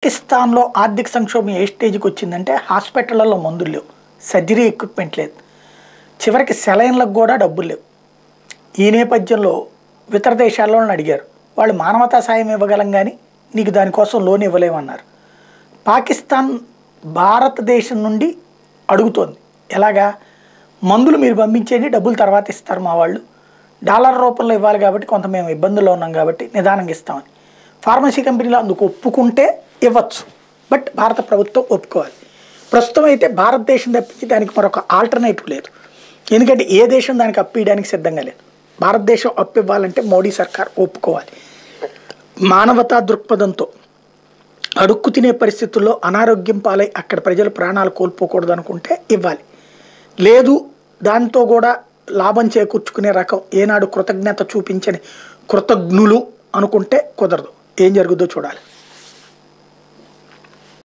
పాకిస్తాన్లో ఆర్థిక సంక్షోభం ఏ స్టేజ్కి వచ్చిందంటే హాస్పిటళ్లలో మందులు లేవు సర్జరీ ఎక్విప్మెంట్ లేదు చివరికి సెలైన్లకు కూడా డబ్బులు లేవు ఈ నేపథ్యంలో ఇతర దేశాల్లో వాళ్ళని అడిగారు వాళ్ళు మానవతా సాయం ఇవ్వగలం కానీ నీకు దానికోసం లోన్ ఇవ్వలేమన్నారు పాకిస్తాన్ భారతదేశం నుండి అడుగుతోంది ఎలాగా మందులు మీరు పంపించేయండి డబ్బులు తర్వాత ఇస్తారు మా వాళ్ళు డాలర్ రూపంలో ఇవ్వాలి కాబట్టి కొంత మేము ఇబ్బందుల్లో ఉన్నాం కాబట్టి నిదానంగా ఇస్తామని ఫార్మసీ కంపెనీలు అందుకు ఒప్పుకుంటే ఇవ్వచ్చు బట్ భారత ప్రభుత్వం ఒప్పుకోవాలి ప్రస్తుతం అయితే భారతదేశం తప్పించి దానికి మరొక ఆల్టర్నేటివ్ లేదు ఎందుకంటే ఏ దేశం దానికి అప్పు ఇవ్వడానికి సిద్ధంగా లేదు భారతదేశం అప్పు ఇవ్వాలంటే మోడీ సర్కార్ ఒప్పుకోవాలి మానవతా దృక్పథంతో అడుక్కు తినే పరిస్థితుల్లో అనారోగ్యం పాలై అక్కడ ప్రజలు ప్రాణాలు కోల్పోకూడదు అనుకుంటే ఇవ్వాలి లేదు దాంతో కూడా లాభం చేకూర్చుకునే రకం ఏనాడు కృతజ్ఞత చూపించని కృతజ్ఞులు అనుకుంటే కుదరదు ఏం జరుగుద్దో చూడాలి